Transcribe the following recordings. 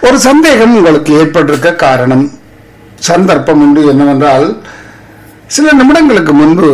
ஒரு சந்தேகம் உங்களுக்கு ஏற்பட்டிருக்க காரணம் சந்தர்ப்பம் உண்டு என்னவென்றால் சில நிமிடங்களுக்கு முன்பு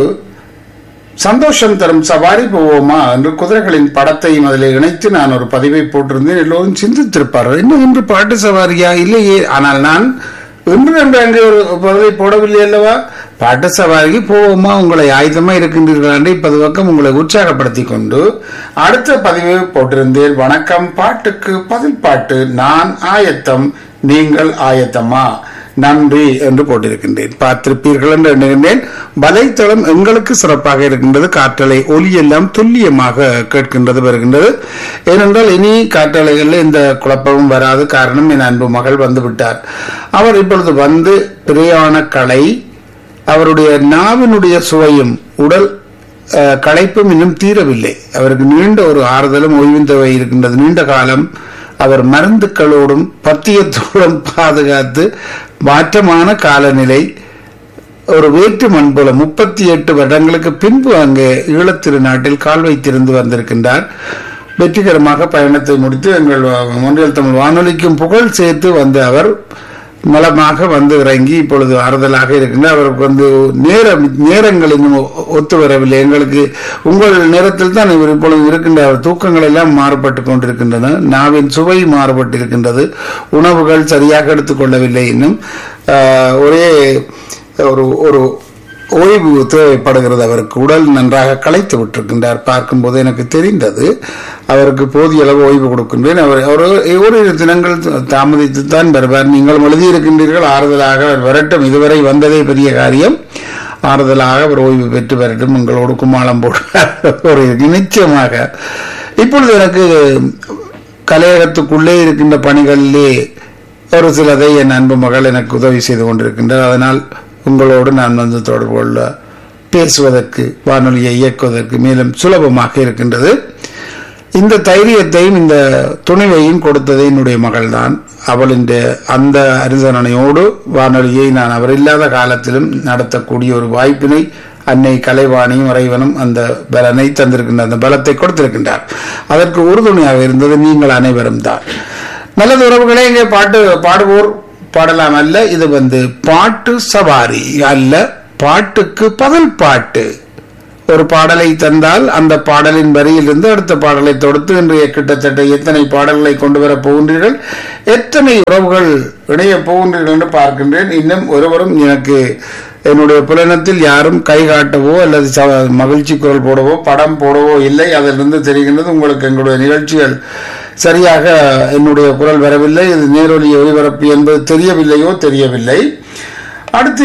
சந்தோஷம் தரும் சவாரி போவோமா என்று குதிரைகளின் படத்தையும் அதில் இணைத்து நான் ஒரு பதிவை போட்டிருந்தேன் எல்லோரும் சிந்தித்திருப்பார்கள் இன்னும் இன்று பாட்டு சவாரியா இல்லையே ஆனால் நான் இன்று என்று அங்கே ஒரு பதிவை போடவில்லை அல்லவா பாட்டு சவாரிக்கு போவோமா உங்களை ஆயுதமா இருக்கின்றீர்கள் என்று இப்பது பக்கம் உங்களை உற்சாகப்படுத்தி கொண்டு அடுத்த பதிவை போட்டிருந்தேன் வணக்கம் பாட்டுக்கு பதில் பாட்டு நான் ஆயத்தம் நீங்கள் ஆயத்தமா நன்றி என்று போட்டிருக்கின்றேன் பார்த்திருப்பீர்கள் என்று எண்ணுகின்றேன் வலைத்தளம் எங்களுக்கு சிறப்பாக இருக்கின்றது காற்றலை ஒலி எல்லாம் துல்லியமாக கேட்கின்றது வருகின்றது ஏனென்றால் இனி காற்றலைகளில் இந்த குழப்பமும் வராது காரணம் என் அன்பு மகள் வந்து விட்டார் அவர் இப்பொழுது வந்து பிரயாண கலை அவருடைய நாவினுடைய சுவையும் உடல் அஹ், களைப்பும் இன்னும் தீரவில்லை அவருக்கு நீண்ட ஒரு ஆறுதலும் ஓய்வின் தேவை இருக்கின்றது நீண்ட காலம் அவர் மருந்துக்களோடும் பத்தியத்தோடும் பாதுகாத்து மாற்றமான காலநிலை ஒரு வேற்று மண்புல முப்பத்தி எட்டு வருடங்களுக்கு பின்பு அங்கே ஈழத்திருநாட்டில் கால் வைத்திருந்து வந்திருக்கின்றார் வெற்றிகரமாக பயணத்தை முடித்து எங்கள் ஒன்றியல் தமிழ் வானொலிக்கும் புகழ் சேர்த்து வந்த அவர் நலமாக வந்து இறங்கி இப்பொழுது ஆறுதலாக இருக்கின்றார் அவருக்கு வந்து நேரம் நேரங்கள் இன்னும் ஒ- ஒத்து வரவில்லை எங்களுக்கு உங்கள் நேரத்தில் தான் இவர் இப்பொழுது இருக்கின்ற அவர் தூக்கங்கள் எல்லாம் மாறுபட்டு கொண்டிருக்கின்றன நாவின் சுவை மாறுபட்டு இருக்கின்றது உணவுகள் சரியாக எடுத்துக்கொள்ளவில்லை இன்னும் ஆஹ், ஒரே ஒரு ஒரு ஓய்வு தேவைப்படுகிறது அவருக்கு உடல் நன்றாக களைத்து விட்டிருக்கின்றார் பார்க்கும்போது எனக்கு தெரிந்தது அவருக்கு போதிய அளவு ஓய்வு கொடுக்கின்றேன் அவர் அவர் ஓரிரு தினங்கள் தாமதித்து தான் வருவார் நீங்கள் எழுதியிருக்கின்றீர்கள் ஆறுதலாக அவர் வரட்டும் இதுவரை வந்ததே பெரிய காரியம் ஆறுதலாக அவர் ஓய்வு பெற்று வரட்டும் உங்களோடு கும்மாளம் போடுவார் ஒரு நிச்சயமாக இப்பொழுது எனக்கு கலையகத்துக்குள்ளே இருக்கின்ற பணிகளிலே ஒரு சிலதை என் அன்பு மகள் எனக்கு உதவி செய்து கொண்டிருக்கின்றார் அதனால் உங்களோடு நான் வந்து தொடர்பு கொள்ள பேசுவதற்கு வானொலியை இயக்குவதற்கு மேலும் சுலபமாக இருக்கின்றது இந்த தைரியத்தையும் இந்த துணிவையும் கொடுத்தது என்னுடைய மகள்தான் அவளின் அந்த அரிசனையோடு வானொலியை நான் அவர் இல்லாத காலத்திலும் நடத்தக்கூடிய ஒரு வாய்ப்பினை அன்னை கலைவாணியும் இறைவனும் அந்த பலனை தந்திருக்கின்ற அந்த பலத்தை கொடுத்திருக்கின்றார் அதற்கு உறுதுணையாக இருந்தது நீங்கள் அனைவரும் தான் நல்லது உறவுகளே இங்கே பாட்டு பாடுவோர் பாடலாம் அல்ல இது வந்து பாட்டு சவாரி அல்ல பாட்டுக்கு பதில் பாட்டு ஒரு பாடலை தந்தால் அந்த பாடலின் வரியிலிருந்து அடுத்த பாடலை தொடுத்து இன்றைய கிட்டத்தட்ட எத்தனை பாடல்களை கொண்டு வரப் போகின்றீர்கள் எத்தனை உறவுகள் இணைய போகின்றீர்கள் என்று பார்க்கின்றேன் இன்னும் ஒருவரும் எனக்கு என்னுடைய புலனத்தில் யாரும் கை காட்டவோ அல்லது ச- மகிழ்ச்சி குரல் போடவோ படம் போடவோ இல்லை அதிலிருந்து தெரிகின்றது உங்களுக்கு எங்களுடைய நிகழ்ச்சிகள் சரியாக என்னுடைய குரல் வரவில்லை இது நேரொலி ஒளிபரப்பு என்பது தெரியவில்லையோ தெரியவில்லை அடுத்து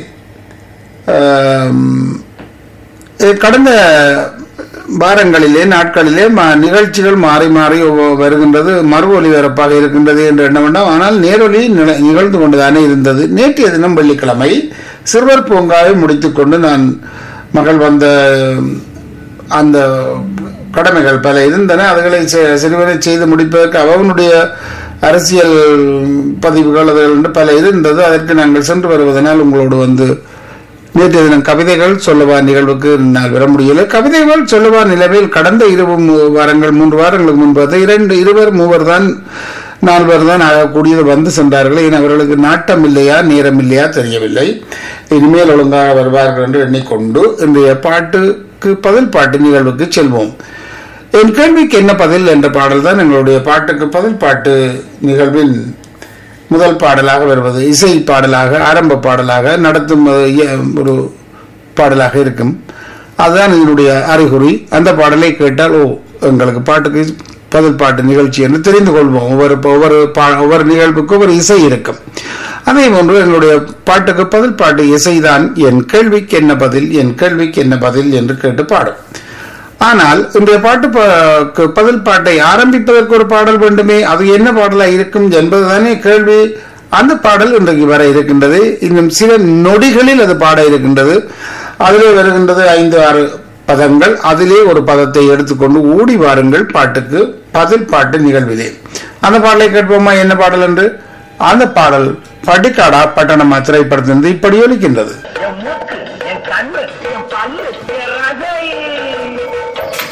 ஆம், அஹ் கடந்த வாரங்களிலே நாட்களிலே ம- நிகழ்ச்சிகள் மாறி மாறி ஒவ்வொ- வருகின்றது மறு ஒலிபரப்பாக இருக்கின்றது என்று எண்ண வேண்டாம் ஆனால் நேரொலி நில- நிகழ்ந்து கொண்டுதானே இருந்தது நேற்றைய தினம் வெள்ளிக்கிழமை சிறுவர் பூங்காவை முடித்துக்கொண்டு நான் மகள் வந்த அந்த கடமைகள் பல இருந்தன அதுகளை செ- சிறுவரை செய்து முடிப்பதற்கு அவனுடைய அரசியல் பதிவுகள் அதுகள் என்று பல இருந்தது அதற்கு நாங்கள் சென்று வருவதனால் உங்களோடு வந்து நேற்றைய தினம் கவிதைகள் சொல்லவா நிகழ்வுக்கு நான் வர முடியல கவிதைகள் சொல்லவா நிலவில் கடந்த இரு மூ- வாரங்கள் மூன்று வாரங்களுக்கு முன்பு அது இரண்டு இருவர் மூவர் தான் நால்வர் தான் ஆகக்கூடியது வந்து சென்றார்கள் ஏன் அவர்களுக்கு நாட்டம் இல்லையா நேரம் இல்லையா தெரியவில்லை இனிமேல் ஒழுங்காக வருவார்கள் என்று எண்ணிக்கொண்டு இன்றைய பாட்டுக்கு பதில் பாட்டு நிகழ்வுக்கு செல்வோம் என் கேள்விக்கு என்ன பதில் என்ற பாடல் தான் எங்களுடைய பாட்டுக்கு பதில் பாட்டு நிகழ்வின் முதல் பாடலாக வருவது இசை பாடலாக ஆரம்ப பாடலாக நடத்தும் அஹ், இய- ஒரு பாடலாக இருக்கும் அதுதான் இதனுடைய அறிகுறி அந்த பாடலை கேட்டால் ஓ எங்களுக்கு பாட்டுக்கு பதில் பாட்டு நிகழ்ச்சி என்று தெரிந்து கொள்வோம் ஒவ்வொரு ஒவ்வொரு பா- ஒவ்வொரு நிகழ்வுக்கும் ஒரு இசை இருக்கும் அதே போன்று எங்களுடைய பாட்டுக்கு பதில் பாட்டு இசைதான் என் கேள்விக்கு என்ன பதில் என் கேள்விக்கு என்ன பதில் என்று கேட்டு பாடும் ஆனால் இன்றைய பாட்டு ப- க்கு பதில் பாட்டை ஆரம்பிப்பதற்கு ஒரு பாடல் வேண்டுமே அது என்ன பாடலா இருக்கும் என்பதுதானே கேள்வி அந்த பாடல் இன்றைக்கு வர இருக்கின்றது இன்னும் சில நொடிகளில் அது பாட இருக்கின்றது அதிலே வருகின்றது ஐந்து ஆறு பதங்கள் அதிலே ஒரு பதத்தை எடுத்துக்கொண்டு ஓடி வாருங்கள் பாட்டுக்கு பதில் பாட்டு நிகழ்விலே அந்த பாடலை கேட்போமா என்ன பாடல் என்று அந்த பாடல் பட்டிக்காடா பட்டணமா திரைப்படத்திலிருந்து இப்படி ஒலிக்கின்றது என் மூக்கு என் கண்ணு என் பல்லு என் ரகை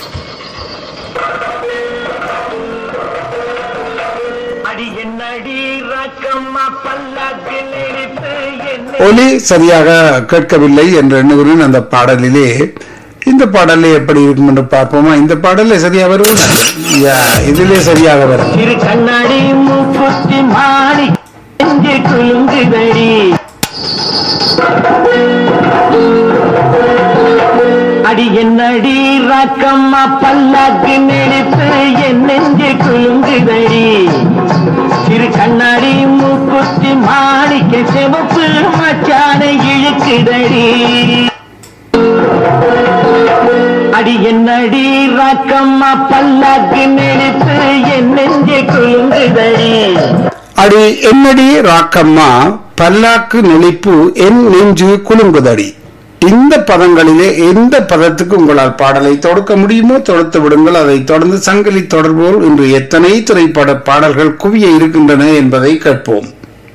அடி என்னடி ரக்கம்மா பல்லாக்கு நெளிப்பு என்ன ஒலி சரியாக கேட்கவில்லை என்று எண்ணுகிறேன் அந்த பாடலிலே இந்த பாடலே எப்படி இருக்கும் என்று பார்ப்போமா இந்த பாடலே சரியா வரும் இதிலே சரியாக வரும் திரு கண்ணாடி மூக்குத்தி மாடி நெஞ்சு குலுங்குதடி அடி என்னடி ரக்கம்மா பல்லாக்கு நெளிப்பு என் நெஞ்சு குலுங்குதடி திரு கண்ணாடி மூக்குத்தி மாடிக்க சிவப்பு மச்சானை இழுக்குதடி அடி என்னடி ராக்கம்மா பல்லாக்கு நெளிப்பு என் நெஞ்சை குலுங்குதடி அடி என்னடி ராக்கம்மா பல்லாக்கு நெளிப்பு என் நெஞ்சு குலுங்குதடி இந்த பதங்களிலே எந்த பதத்துக்கு உங்களால் பாடலை தொடுக்க முடியுமோ தொடுத்து விடுங்கள் அதை தொடர்ந்து சங்கிலி தொடர்போல் இன்று எத்தனை திரைப்பட பாடல்கள் குவிய இருக்கின்றன என்பதை கேட்போம்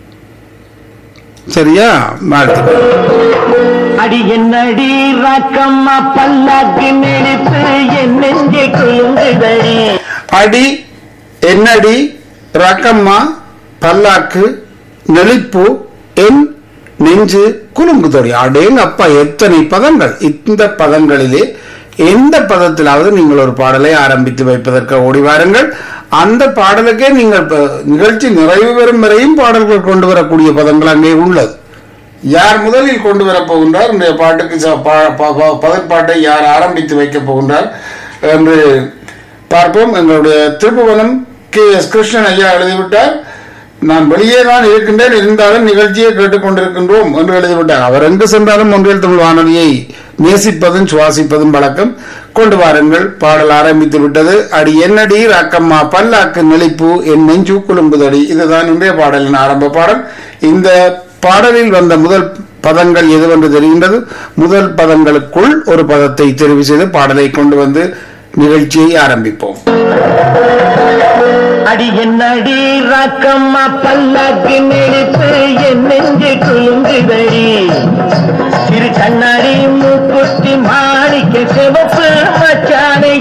சரியா வாழ்த்துக்கள் அடி என்னடி ராக்கம்மா பல்லாக்கு நெளிப்பு என் நெஞ்சை குலுங்குதடி அடி என்னடி ரக்கம்மா பல்லாக்கு நெளிப்பு என் நெஞ்சு குலுங்குதொடி அடேங்க அப்பா எத்தனை பதங்கள் இந்த பதங்களிலே எந்த பதத்திலாவது நீங்கள் ஒரு பாடலை ஆரம்பித்து வைப்பதற்கு ஓடி வாருங்கள் அந்த பாடலுக்கே நீங்கள் இப்ப நிகழ்ச்சி நிறைவு பெறும் வரையும் பாடல்கள் கொண்டு வரக்கூடிய பதங்கள் அங்கே உள்ளது யார் முதலில் கொண்டு வரப் போகின்றார் இந்த பாட்டுக்கு ச- பா- பா- பா- பதற்பாட்டை யார் ஆரம்பித்து வைக்கப் போகின்றார் என்று பார்ப்போம் எங்களுடைய திருப்புவனம் கே எஸ் கிருஷ்ணன் ஐயா எழுதிவிட்டார் நான் வெளியே தான் இருக்கின்றேன் இருந்தாலும் நிகழ்ச்சியை கேட்டுக்கொண்டிருக்கின்றோம் என்று எழுதிவிட்டார் அவர் எங்கு சென்றாலும் ஒன்றில் தமிழ் வானொலியை நேசிப்பதும் சுவாசிப்பதும் வழக்கம் கொண்டு வாருங்கள் பாடல் ஆரம்பித்து விட்டது அடி என்னடி ராக்கம்மா பல்லாக்கு நெளிப்பு என் நெஞ்சு குலும்புதடி இதுதான் இன்றைய பாடலின் ஆரம்ப பாடல் இந்த பாடலில் வந்த முதல் பதங்கள் எதுவென்று தெரிகின்றது முதல் பதங்களுக்குள் ஒரு பதத்தை தெரிவு செய்து பாடலை கொண்டு வந்து நிகழ்ச்சியை ஆரம்பிப்போம் அடி என்னடி ராக்கம்மா பல்லாக்கு நெளிப்பு என் நெஞ்சை குலுங்குதடி திரு கண்ணாடி மூக்குத்தி மாணிக்க சிவப்பு